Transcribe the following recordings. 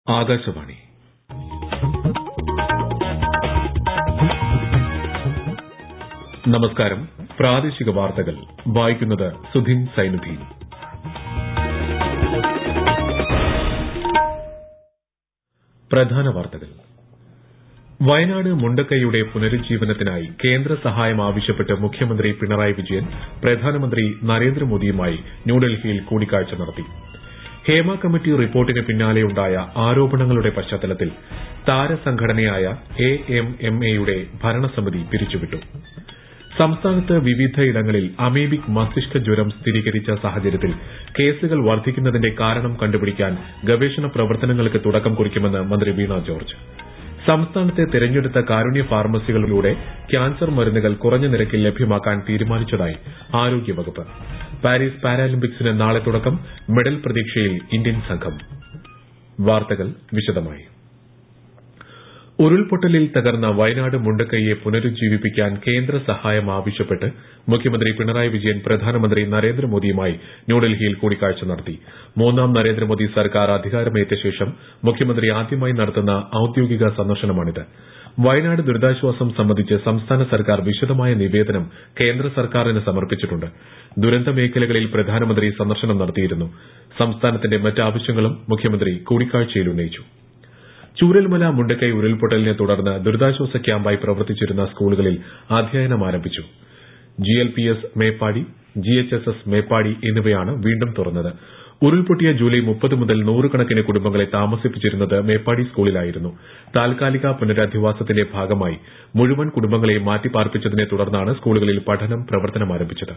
ആകാശവാണി നമസ്കാരം പ്രാദേശിക വാർത്തകൾ വായിക്കുന്നത് സുധിൻ സൈനുദ്ദീൻ പ്രധാന വാർത്തകൾ വയനാട് മുണ്ടക്കൈയുടെ പുനരുജ്ജീവനത്തിനായി കേന്ദ്ര സഹായം ആവശ്യപ്പെട്ട് മുഖ്യമന്ത്രി പിണറായി വിജയൻ പ്രധാനമന്ത്രി നരേന്ദ്രമോദിയുമായി ന്യൂഡൽഹിയിൽ കൂടിക്കാഴ്ച നടത്തി ഹേമ കമ്മിറ്റി റിപ്പോർട്ടിന് പിന്നാലെയുണ്ടായ ആരോപണങ്ങളുടെ പശ്ചാത്തലത്തിൽ താരസംഘടനയായ എ എം എം എയുടെ ഭരണസമിതി പിരിച്ചുവിട്ടു സംസ്ഥാനത്ത് വിവിധയിടങ്ങളിൽ അമീബിക് മസ്തിഷ്ക ജ്വരം സ്ഥിരീകരിച്ച സാഹചര്യത്തിൽ കേസുകൾ വർദ്ധിക്കുന്നതിന്റെ കാരണം കണ്ടുപിടിക്കാൻ ഗവേഷണ പ്രവർത്തനങ്ങൾക്ക് തുടക്കം കുറിക്കുമെന്ന് മന്ത്രി വീണ ജോർജ് സംസ്ഥാനത്തെ തെരഞ്ഞെടുത്ത കാരുണ്യ ഫാർമസികളിലൂടെ ക്യാൻസർ മരുന്നുകൾ കുറഞ്ഞ നിരക്കിൽ ലഭ്യമാക്കാൻ തീരുമാനിച്ചതായി ആരോഗ്യവകുപ്പ് പാരീസ് പാരാലിമ്പിക്സിന് നാളെ തുടക്കം മെഡൽ പ്രതീക്ഷയിൽ ഇന്ത്യൻ സംഘം വാർത്തകൾ വിശദമായി ഉരുൾപൊട്ടലിൽ തകർന്ന വയനാട് മുണ്ടക്കൈയെ പുനരുജ്ജീവിപ്പിക്കാൻ കേന്ദ്ര സഹായം ആവശ്യപ്പെട്ട് മുഖ്യമന്ത്രി പിണറായി വിജയൻ പ്രധാനമന്ത്രി നരേന്ദ്രമോദിയുമായി ന്യൂഡൽഹിയിൽ കൂടിക്കാഴ്ച നടത്തി മൂന്നാം നരേന്ദ്രമോദി സർക്കാർ അധികാരമേറ്റ ശേഷം മുഖ്യമന്ത്രി ആദ്യമായി നടത്തുന്ന ഔദ്യോഗിക സന്ദർശനമാണിത് വയനാട് ദുരിതാശ്വാസം സംബന്ധിച്ച് സംസ്ഥാന സർക്കാർ വിശദമായ നിവേദനം കേന്ദ്ര സർക്കാരിന് സമർപ്പിച്ചിട്ടുണ്ട് ദുരന്ത മേഖലകളിൽ പ്രധാനമന്ത്രി സന്ദർശനം നടത്തിയിരുന്നു സംസ്ഥാനത്തിന്റെ മറ്റ് ആവശ്യങ്ങളും മുഖ്യമന്ത്രി കൂടിക്കാഴ്ചയിൽ ഉന്നയിച്ചു ചൂരൽമല മുണ്ടക്കൈ ഉരുൾപൊട്ടലിനെ തുടർന്ന് ദുരിതാശ്വാസ ക്യാമ്പായി പ്രവർത്തിച്ചിരുന്ന സ്കൂളുകളിൽ അധ്യയനം ആരംഭിച്ചു ജിഎൽപിഎസ് മേപ്പാടി ജിഎച്ച്എസ്എസ് മേപ്പാടി എന്നിവയാണ് വീണ്ടും തുറന്നത് ഉരുൾപൊട്ടിയ ജൂലൈ മുപ്പത് മുതൽ നൂറുകണക്കിന് കുടുംബങ്ങളെ താമസിപ്പിച്ചിരുന്നത് മേപ്പാടി സ്കൂളിലായിരുന്നു താൽക്കാലിക പുനരധിവാസത്തിന്റെ ഭാഗമായി മുഴുവൻ കുടുംബങ്ങളെയും മാറ്റിപ്പാർപ്പിച്ചതിനെ തുടർന്നാണ് സ്കൂളുകളിൽ പഠനം പ്രവർത്തനം ആരംഭിച്ചത്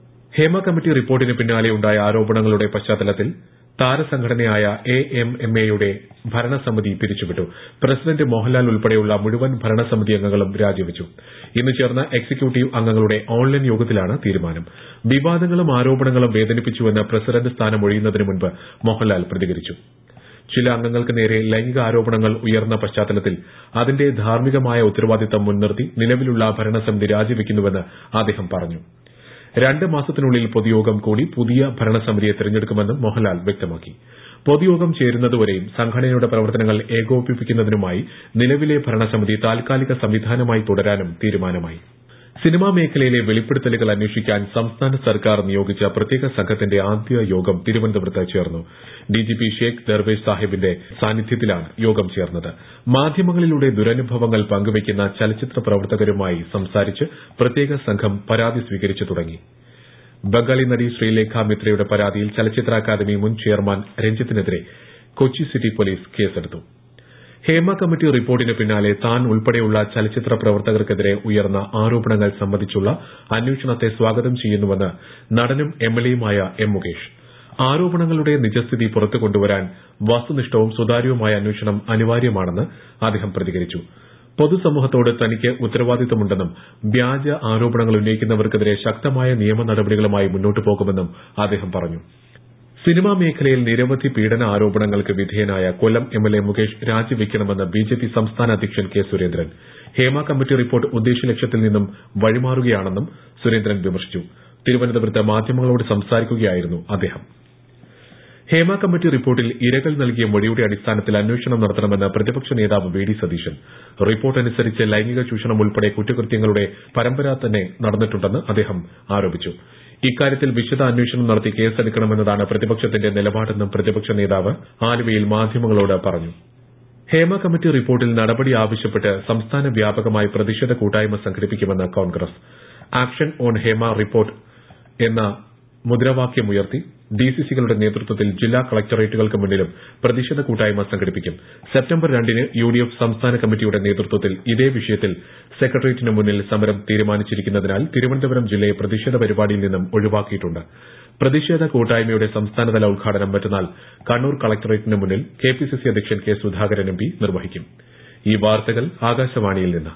ഹേമ കമ്മിറ്റി റിപ്പോർട്ടിന് പിന്നാലെ ഉണ്ടായ ആരോപണങ്ങളുടെ പശ്ചാത്തലത്തിൽ താരസംഘടനയായ എ എം എം എയുടെ ഭരണസമിതി പിരിച്ചുവിട്ടു പ്രസിഡന്റ് മോഹൻലാൽ ഉൾപ്പെടെയുള്ള മുഴുവൻ ഭരണസമിതി അംഗങ്ങളും രാജിവച്ചു ഇന്ന് ചേർന്ന എക്സിക്യൂട്ടീവ് അംഗങ്ങളുടെ ഓൺലൈൻ യോഗത്തിലാണ് തീരുമാനം വിവാദങ്ങളും ആരോപണങ്ങളും വേദനിപ്പിച്ചുവെന്ന് പ്രസിഡന്റ് സ്ഥാനം ഒഴിയുന്നതിന് മുൻപ് മോഹൻലാൽ പ്രതികരിച്ചു ചില അംഗങ്ങൾക്ക് നേരെ ലൈംഗിക ആരോപണങ്ങൾ ഉയർന്ന പശ്ചാത്തലത്തിൽ അതിന്റെ ധാർമ്മികമായ ഉത്തരവാദിത്തം മുൻനിർത്തി നിലവിലുള്ള ഭരണസമിതി രാജിവെക്കുന്നുവെന്ന് അദ്ദേഹം പറഞ്ഞു രണ്ട് മാസത്തിനുള്ളിൽ പൊതുയോഗം കൂടി പുതിയ ഭരണസമിതിയെ തെരഞ്ഞെടുക്കുമെന്നും മോഹൻലാൽ വ്യക്തമാക്കി പൊതുയോഗം ചേരുന്നതുവരെയും സംഘടനയുടെ പ്രവർത്തനങ്ങൾ ഏകോപിപ്പിക്കുന്നതിനുമായി നിലവിലെ ഭരണസമിതി താൽക്കാലിക സംവിധാനമായി തുടരാനും തീരുമാനമായി സിനിമാ മേഖലയിലെ വെളിപ്പെടുത്തലുകൾ അന്വേഷിക്കാൻ സംസ്ഥാന സർക്കാർ നിയോഗിച്ച പ്രത്യേക സംഘത്തിന്റെ ആദ്യ യോഗം തിരുവനന്തപുരത്ത് ചേർന്നു ഡിജിപി ഷേഖ് ദർവേഷ് സാഹിബിന്റെ സാന്നിധ്യത്തിലാണ് യോഗം ചേർന്നത് മാധ്യമങ്ങളിലൂടെ ദുരനുഭവങ്ങൾ പങ്കുവയ്ക്കുന്ന ചലച്ചിത്ര പ്രവർത്തകരുമായി സംസാരിച്ച് പ്രത്യേക സംഘം പരാതി സ്വീകരിച്ചു തുടങ്ങി ബംഗാളി നടി ശ്രീലേഖ മിത്രയുടെ പരാതിയിൽ ചലച്ചിത്ര അക്കാദമി മുൻ ചെയർമാൻ രഞ്ജിത്തിനെതിരെ കൊച്ചി സിറ്റി പോലീസ് കേസെടുത്തു ഹേമ കമ്മിറ്റി റിപ്പോർട്ടിന് പിന്നാലെ താൻ ഉൾപ്പെടെയുള്ള ചലച്ചിത്ര പ്രവർത്തകർക്കെതിരെ ഉയർന്ന ആരോപണങ്ങൾ സംബന്ധിച്ചുള്ള അന്വേഷണത്തെ സ്വാഗതം ചെയ്യുന്നുവെന്ന് നടനും എംഎൽഎയുമായ എം മുകേഷ് ആരോപണങ്ങളുടെ നിജസ്ഥിതി പുറത്തു കൊണ്ടുവരാൻ വസ്തുനിഷ്ഠവും സുതാര്യവുമായ അന്വേഷണം അനിവാര്യമാണെന്ന് അദ്ദേഹം പ്രതികരിച്ചു പൊതുസമൂഹത്തോട് തനിക്ക് ഉത്തരവാദിത്തമുണ്ടെന്നും വ്യാജ ആരോപണങ്ങൾ ഉന്നയിക്കുന്നവർക്കെതിരെ ശക്തമായ നിയമ നടപടികളുമായി മുന്നോട്ടു പോകുമെന്നും അദ്ദേഹം പറഞ്ഞു സിനിമാ മേഖലയിൽ നിരവധി പീഡന ആരോപണങ്ങൾക്ക് വിധേയനായ കൊല്ലം എംഎൽഎ മുകേഷ് രാജിവെക്കണമെന്ന് ബിജെപി സംസ്ഥാന അധ്യക്ഷൻ K Surendran Hema committee report ഉദ്ദേശലക്ഷ്യത്തിൽ നിന്നും വഴിമാറുകയാണെന്നും സുരേന്ദ്രൻ വിമർശിച്ചു തിരുവനന്തപുരത്ത് മാധ്യമങ്ങളോട് സംസാരിക്കുകയായിരുന്നു അദ്ദേഹം ഹേമ കമ്മിറ്റി റിപ്പോർട്ടിൽ ഇരകൾ നൽകിയ മൊഴിയുടെ അടിസ്ഥാനത്തിൽ അന്വേഷണം നടത്തണമെന്ന് പ്രതിപക്ഷ നേതാവ് വി ഡി സതീശൻ റിപ്പോർട്ട് അനുസരിച്ച് ലൈംഗിക ചൂഷണം ഉൾപ്പെടെ കുറ്റകൃത്യങ്ങളുടെ പരമ്പര തന്നെ നടന്നിട്ടുണ്ടെന്ന് അദ്ദേഹം ആരോപിച്ചു ഇക്കാര്യത്തിൽ വിശദ അന്വേഷണം നടത്തി കേസെടുക്കണമെന്നതാണ് പ്രതിപക്ഷത്തിന്റെ നിലപാടെന്നും പ്രതിപക്ഷ നേതാവ് ആലുവയിൽ മാധ്യമങ്ങളോട് പറഞ്ഞു ഹേമ കമ്മിറ്റി റിപ്പോർട്ടിൽ നടപടി ആവശ്യപ്പെട്ട് സംസ്ഥാന വ്യാപകമായി പ്രതിഷേധ കൂട്ടായ്മ സംഘടിപ്പിക്കുമെന്ന് Congress action on Hema report എന്ന മുദ്രാവാക്യമുയർത്തി ഡിസിസികളുടെ നേതൃത്വത്തിൽ ജില്ലാ കളക്ടറേറ്റുകൾക്ക് മുന്നിലും പ്രതിഷേധ കൂട്ടായ്മ സംഘടിപ്പിക്കും സെപ്റ്റംബർ രണ്ടിന് യുഡിഎഫ് സംസ്ഥാന കമ്മിറ്റിയുടെ നേതൃത്വത്തിൽ ഇതേ വിഷയത്തിൽ സെക്രട്ടേറിയറ്റിന് മുന്നിൽ സമരം തീരുമാനിച്ചിരിക്കുന്നതിനാൽ തിരുവനന്തപുരം ജില്ലയെ പ്രതിഷേധ പരിപാടിയിൽ നിന്നും ഒഴിവാക്കിയിട്ടുണ്ട് പ്രതിഷേധ കൂട്ടായ്മയുടെ സംസ്ഥാനതല ഉദ്ഘാടനം മറ്റന്നാൾ കണ്ണൂർ കളക്ടറേറ്റിന് മുന്നിൽ കെപിസിസി അധ്യക്ഷൻ കെ സുധാകരൻ എംപി നിർവഹിക്കും ഈ വാർത്തകൾ ആകാശവാണിയിൽ നിന്ന്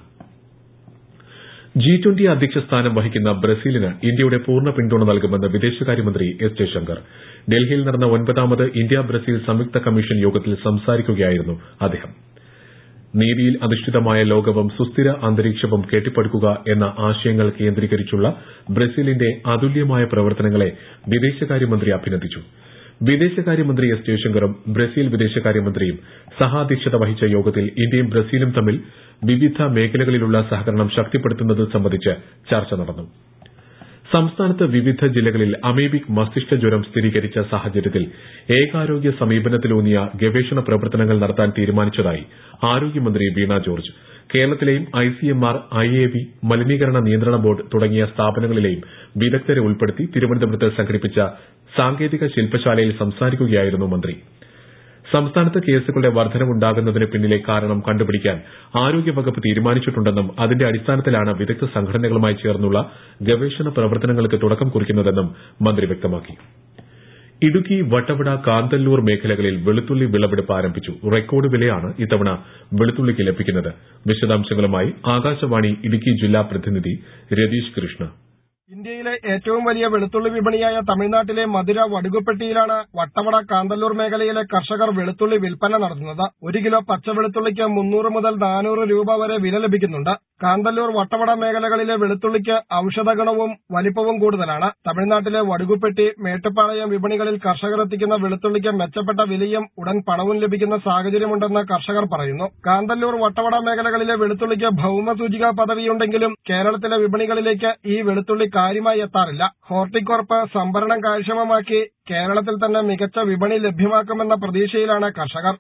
ജി ട്വന്റി അധ്യക്ഷ സ്ഥാനം വഹിക്കുന്ന ബ്രസീലിന് ഇന്ത്യയുടെ പൂർണ്ണ പിന്തുണ നൽകുമെന്ന് വിദേശകാര്യമന്ത്രി എസ് ജയശങ്കർ ഡൽഹിയിൽ നടന്ന ഒൻപതാമത് ഇന്ത്യ ബ്രസീൽ സംയുക്ത കമ്മീഷൻ യോഗത്തിൽ സംസാരിക്കുകയായിരുന്നു അദ്ദേഹം നീതിയിൽ അധിഷ്ഠിതമായ ലോകവും സുസ്ഥിര അന്തരീക്ഷവും കെട്ടിപ്പടുക്കുക എന്ന ആശയങ്ങൾ കേന്ദ്രീകരിച്ചുള്ള ബ്രസീലിന്റെ അതുല്യമായ പ്രവർത്തനങ്ങളെ വിദേശകാര്യമന്ത്രി അഭിനന്ദിച്ചു വിദേശകാര്യമന്ത്രി എസ് ജയശങ്കറും ബ്രസീൽ വിദേശകാര്യമന്ത്രിയും സഹാധ്യക്ഷത വഹിച്ച യോഗത്തിൽ ഇന്ത്യയും ബ്രസീലും തമ്മിൽ വിവിധ മേഖലകളിലുള്ള സഹകരണം ശക്തിപ്പെടുത്തുന്നത് സംബന്ധിച്ച് ചർച്ച നടന്നു സംസ്ഥാനത്ത് വിവിധ ജില്ലകളിൽ അമീബിക് മസ്തിഷ്ക ജ്വരം സ്ഥിരീകരിച്ച സാഹചര്യത്തിൽ ഏകാരോഗ്യ സമീപനത്തിലൂന്നിയ ഗവേഷണ പ്രവർത്തനങ്ങൾ നടത്താൻ തീരുമാനിച്ചതായി ആരോഗ്യമന്ത്രി വീണ ജോർജ് കേരളത്തിലെയും ഐസിഎംആർ ഐഎവി മലിനീകരണ നിയന്ത്രണ ബോർഡ് തുടങ്ങിയ സ്ഥാപനങ്ങളിലെയും വിദഗ്ധരെ ഉൾപ്പെടുത്തി തിരുവനന്തപുരത്ത് സംഘടിപ്പിച്ച സാങ്കേതിക ശില്പശാലയിൽ സംസാരിക്കുകയായിരുന്നു മന്ത്രി സംസ്ഥാനത്ത് കേസുകളുടെ വർധനവുണ്ടാകുന്നതിന് പിന്നിലെ കാരണം കണ്ടുപിടിക്കാൻ ആരോഗ്യവകുപ്പ് തീരുമാനിച്ചിട്ടുണ്ടെന്നും അതിന്റെ അടിസ്ഥാനത്തിലാണ് വിദഗ്ധ സംഘടനകളുമായി ചേർന്നുള്ള ഗവേഷണ പ്രവർത്തനങ്ങൾക്ക് തുടക്കം കുറിക്കുന്നതെന്നും മന്ത്രി വ്യക്തമാക്കി ഇടുക്കി വട്ടവട കാന്തല്ലൂർ മേഖലകളിൽ വെളുത്തുള്ളി വിളവെടുപ്പ് ആരംഭിച്ചു റെക്കോർഡ് വിലയാണ് ഇത്തവണ വെളുത്തുള്ളിക്ക് ലഭിക്കുന്നത് വിശദാംശങ്ങളുമായി ആകാശവാണി ഇടുക്കി ജില്ലാ പ്രതിനിധി രതീഷ് കൃഷ്ണ ഇന്ത്യയിലെ ഏറ്റവും വലിയ വെളുത്തുള്ളി വിപണിയായ തമിഴ്നാട്ടിലെ മധുര വടുകുപ്പെട്ടിയിലാണ് വട്ടവട കാന്തല്ലൂർ മേഖലയിലെ കർഷകർ വെളുത്തുള്ളി വിൽപ്പന നടത്തുന്നത് ഒരു കിലോ പച്ച വെളുത്തുള്ളിക്ക് മുന്നൂറ് മുതൽ നാനൂറ് രൂപ വരെ വില ലഭിക്കുന്നുണ്ട് കാന്തല്ലൂർ വട്ടവട മേഖലകളിലെ വെളുത്തുള്ളിക്ക് ഔഷധഗുണവും വലിപ്പവും കൂടുതലാണ് തമിഴ്നാട്ടിലെ വടുകുപ്പെട്ടി മേട്ടുപ്പാളയം വിപണികളിൽ കർഷകർ എത്തിക്കുന്ന വെളുത്തുള്ളിക്ക് മെച്ചപ്പെട്ട വിലയും ഉടൻ പണവും ലഭിക്കുന്ന സാഹചര്യമുണ്ടെന്ന് കർഷകർ പറയുന്നു കാന്തല്ലൂർ വട്ടവട മേഖലകളിലെ വെളുത്തുള്ളിക്ക് ഭൌമസൂചിക പദവിയുണ്ടെങ്കിലും കേരളത്തിലെ വിപണികളിലേക്ക് ഈ വെളുത്തുള്ളി കാര്യമായി എത്താറില്ല ഹോർട്ടികോർപ്പ് സംഭരണം കാര്യക്ഷമമാക്കി കേരളത്തിൽ തന്നെ മികച്ച വിപണി ലഭ്യമാക്കുമെന്ന പ്രതീക്ഷയിലാണ് കർഷകർ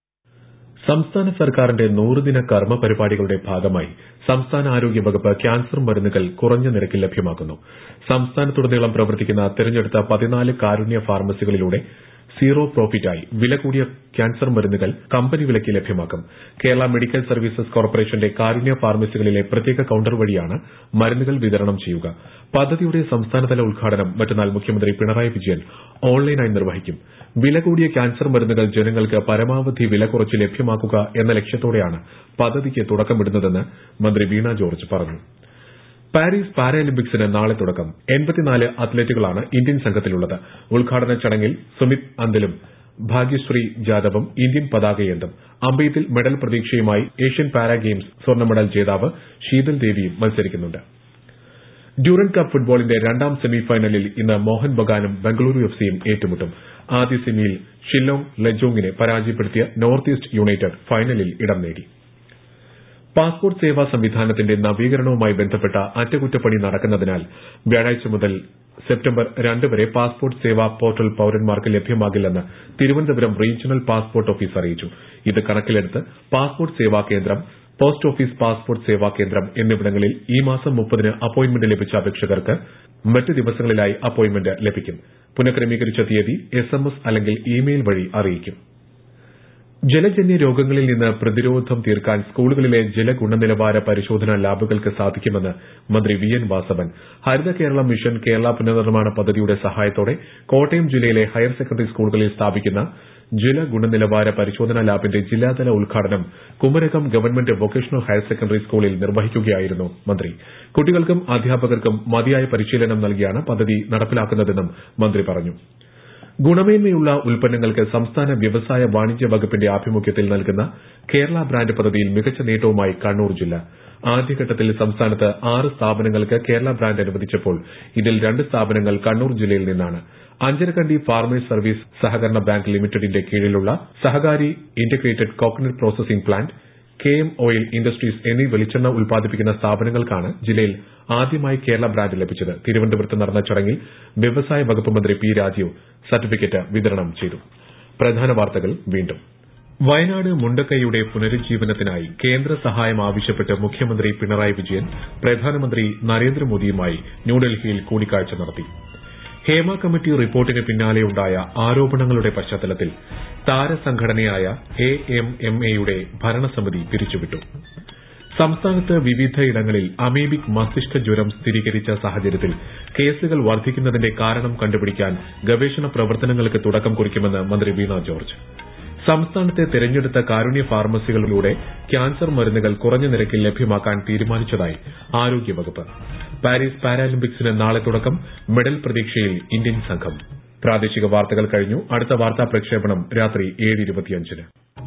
സംസ്ഥാന സർക്കാരിന്റെ നൂറുദിന കർമ്മ പരിപാടികളുടെ ഭാഗമായി സംസ്ഥാന ആരോഗ്യ വകുപ്പ് ക്യാൻസർ മരുന്നുകൾ കുറഞ്ഞ നിരക്കിൽ ലഭ്യമാക്കുന്നു സംസ്ഥാനത്തുടനീളം പ്രവർത്തിക്കുന്ന തിരഞ്ഞെടുത്ത പതിനാല് കാരുണ്യ ഫാർമസികളിലൂടെ സീറോ പ്രോഫിറ്റായി വില കൂടിയ ക്യാൻസർ മരുന്നുകൾ കമ്പനി വിലയ്ക്ക് ലഭ്യമാക്കും കേരള മെഡിക്കൽ സർവീസസ് കോർപ്പറേഷന്റെ കാരുണ്യ ഫാർമസികളിലെ പ്രത്യേക കൌണ്ടർ വഴിയാണ് മരുന്നുകൾ വിതരണം ചെയ്യുക പദ്ധതിയുടെ സംസ്ഥാനതല ഉദ്ഘാടനം മറ്റന്നാൾ മുഖ്യമന്ത്രി പിണറായി വിജയൻ ഓൺലൈനായി നിർവഹിക്കും വില കൂടിയ ക്യാൻസർ മരുന്നുകൾ ജനങ്ങൾക്ക് പരമാവധി വില കുറച്ച് ലഭ്യമാക്കുക എന്ന ലക്ഷ്യത്തോടെയാണ് പദ്ധതിക്ക് തുടക്കമിടുന്നതെന്ന് മന്ത്രി വീണ ജോർജ് പറഞ്ഞു പാരീസ് പാരാലിമ്പിക്സിന് നാളെ തുടക്കം എൺപത്തിനാല് അത്ലറ്റുകളാണ് ഇന്ത്യൻ സംഘത്തിലുള്ളത് ഉദ്ഘാടന ചടങ്ങിൽ സുമിത് അന്തലും ഭാഗ്യശ്രീ ജാദവും ഇന്ത്യൻ പതാകയേന്തും അമ്പെയ്ത്തിൽ മെഡൽ പ്രതീക്ഷയുമായി ഏഷ്യൻ പാരാ ഗെയിംസ് സ്വർണ്ണ മെഡൽ ജേതാവ് ശീതൽ ദേവിയും മത്സരിക്കുന്നുണ്ട് ഡ്യൂറൻ കപ്പ് ഫുട്ബോളിന്റെ രണ്ടാം സെമിഫൈനലിൽ ഇന്ന് മോഹൻ ബഗാനും ബംഗളൂരു എഫ് സിയും ഏറ്റുമുട്ടും ആദ്യ സെമിയിൽ ഷില്ലോങ് ലജോങ്ങിനെ പരാജയപ്പെടുത്തിയ നോർത്ത് ഈസ്റ്റ് യുണൈറ്റഡ് ഫൈനലിൽ ഇടം നേടി പാസ്പോർട്ട് സേവാ സംവിധാനത്തിന്റെ നവീകരണവുമായി ബന്ധപ്പെട്ട അറ്റകുറ്റപ്പണി നടക്കുന്നതിനാൽ വ്യാഴാഴ്ച മുതൽ സെപ്റ്റംബർ രണ്ട് വരെ പാസ്പോർട്ട് സേവാ പോർട്ടൽ പൌരന്മാർക്ക് ലഭ്യമാകില്ലെന്ന് തിരുവനന്തപുരം റീജിയണൽ പാസ്പോർട്ട് ഓഫീസ് അറിയിച്ചു ഇത് കണക്കിലെടുത്ത് പാസ്പോർട്ട് സേവാ കേന്ദ്രം പോസ്റ്റ് ഓഫീസ് പാസ്പോർട്ട് സേവാ കേന്ദ്രം എന്നിവിടങ്ങളിൽ ഈ മാസം മുപ്പതിന് അപ്പോയിന്റ്മെന്റ് ലഭിച്ച അപേക്ഷകർക്ക് മറ്റ് ദിവസങ്ങളിലായി അപ്പോയിന്റ്മെന്റ് ലഭിക്കും പുനഃക്രമീകരിച്ച തീയതി എസ്എംഎസ് അല്ലെങ്കിൽ ഇമെയിൽ വഴി അറിയിക്കും ജലജന്യ രോഗങ്ങളിൽ നിന്ന് പ്രതിരോധം തീർക്കാൻ സ്കൂളുകളിലെ ജലഗുണനിലവാര പരിശോധനാ ലാബുകൾക്ക് സാധിക്കുമെന്ന് മന്ത്രി V N Vasavan Haritha Keralam mission Kerala പുനർനിർമ്മാണ പദ്ധതിയുടെ സഹായത്തോടെ കോട്ടയം ജില്ലയിലെ ഹയർ സെക്കൻഡറി സ്കൂളുകളിൽ സ്ഥാപിക്കുന്ന ജല ഗുണനിലവാര പരിശോധനാ ലാബിന്റെ ജില്ലാതല ഉദ്ഘാടനം Kumarakom government vocational higher secondary സ്കൂളിൽ നിർവഹിക്കുകയായിരുന്നു മന്ത്രി കുട്ടികൾക്കും അധ്യാപകർക്കും മതിയായ പരിശീലനം നൽകിയാണ് പദ്ധതി നടപ്പിലാക്കുന്നതെന്നും മന്ത്രി പറഞ്ഞു ഗുണമേന്മയുള്ള ഉൽപ്പന്നങ്ങൾക്ക് സംസ്ഥാന വ്യവസായ വാണിജ്യ വകുപ്പിന്റെ ആഭിമുഖ്യത്തിൽ നൽകുന്ന കേരള ബ്രാൻഡ് പദ്ധതിയിൽ മികച്ച നേട്ടവുമായി കണ്ണൂർ ജില്ല ആദ്യഘട്ടത്തിൽ സംസ്ഥാനത്ത് ആറ് സ്ഥാപനങ്ങൾക്ക് കേരള ബ്രാൻഡ് അനുവദിച്ചപ്പോൾ ഇതിൽ രണ്ട് സ്ഥാപനങ്ങൾ കണ്ണൂർ ജില്ലയിൽ നിന്നാണ് അഞ്ചരക്കണ്ടി ഫാർമേഴ്സ് സർവീസ് സഹകരണ ബാങ്ക് ലിമിറ്റഡിന്റെ കീഴിലുള്ള സഹകാരി integrated coconut processing plant K M oil industries എന്നീ വെളിച്ചെണ്ണ ഉൽപ്പാദിപ്പിക്കുന്ന സ്ഥാപനങ്ങൾക്കാണ് ജില്ലയിൽ ആദ്യമായി കേരള ബ്രാൻഡ് ലഭിച്ചത് തിരുവനന്തപുരത്ത് നടന്ന ചടങ്ങിൽ വ്യവസായ വകുപ്പ് മന്ത്രി പി രാജീവ് സർട്ടിഫിക്കറ്റ് വിതരണം ചെയ്തു പ്രധാന വാർത്തകൾ വീണ്ടും വയനാട് മുണ്ടക്കൈയുടെ പുനരുജ്ജീവനത്തിനായി കേന്ദ്ര സഹായം ആവശ്യപ്പെട്ട് മുഖ്യമന്ത്രി പിണറായി വിജയൻ പ്രധാനമന്ത്രി നരേന്ദ്രമോദിയുമായി ന്യൂഡൽഹിയിൽ കൂടിക്കാഴ്ച നടത്തി ഹേമ കമ്മിറ്റി റിപ്പോർട്ടിന് പിന്നാലെയുണ്ടായ ആരോപണങ്ങളുടെ പശ്ചാത്തലത്തിൽ താരസംഘടനയായ എ എം എം എയുടെ ഭരണസമിതി പിരിച്ചുവിട്ടു സംസ്ഥാനത്ത് വിവിധയിടങ്ങളിൽ അമീബിക് മസ്തിഷ്ക ജ്വരം സ്ഥിരീകരിച്ച സാഹചര്യത്തിൽ കേസുകൾ വർദ്ധിക്കുന്നതിന്റെ കാരണം കണ്ടുപിടിക്കാൻ ഗവേഷണ പ്രവർത്തനങ്ങൾക്ക് തുടക്കം കുറിക്കുമെന്ന് മന്ത്രി വീണ ജോർജ് സംസ്ഥാനത്തെ തെരഞ്ഞെടുത്ത കാരുണ്യ ഫാർമസികളിലൂടെ ക്യാൻസർ മരുന്നുകൾ കുറഞ്ഞ നിരക്കിൽ ലഭ്യമാക്കാൻ തീരുമാനിച്ചതായി ആരോഗ്യവകുപ്പ് പാരീസ് പാരാലിമ്പിക്സിന് നാളെ തുടക്കം മെഡൽ പ്രതീക്ഷയിൽ ഇന്ത്യൻ സംഘം പ്രാദേശിക വാർത്തകൾ കഴിഞ്ഞു അടുത്ത വാർത്താ പ്രക്ഷേപണം രാത്രി ഏഴ് ഇരുപത്തിയഞ്ചിന്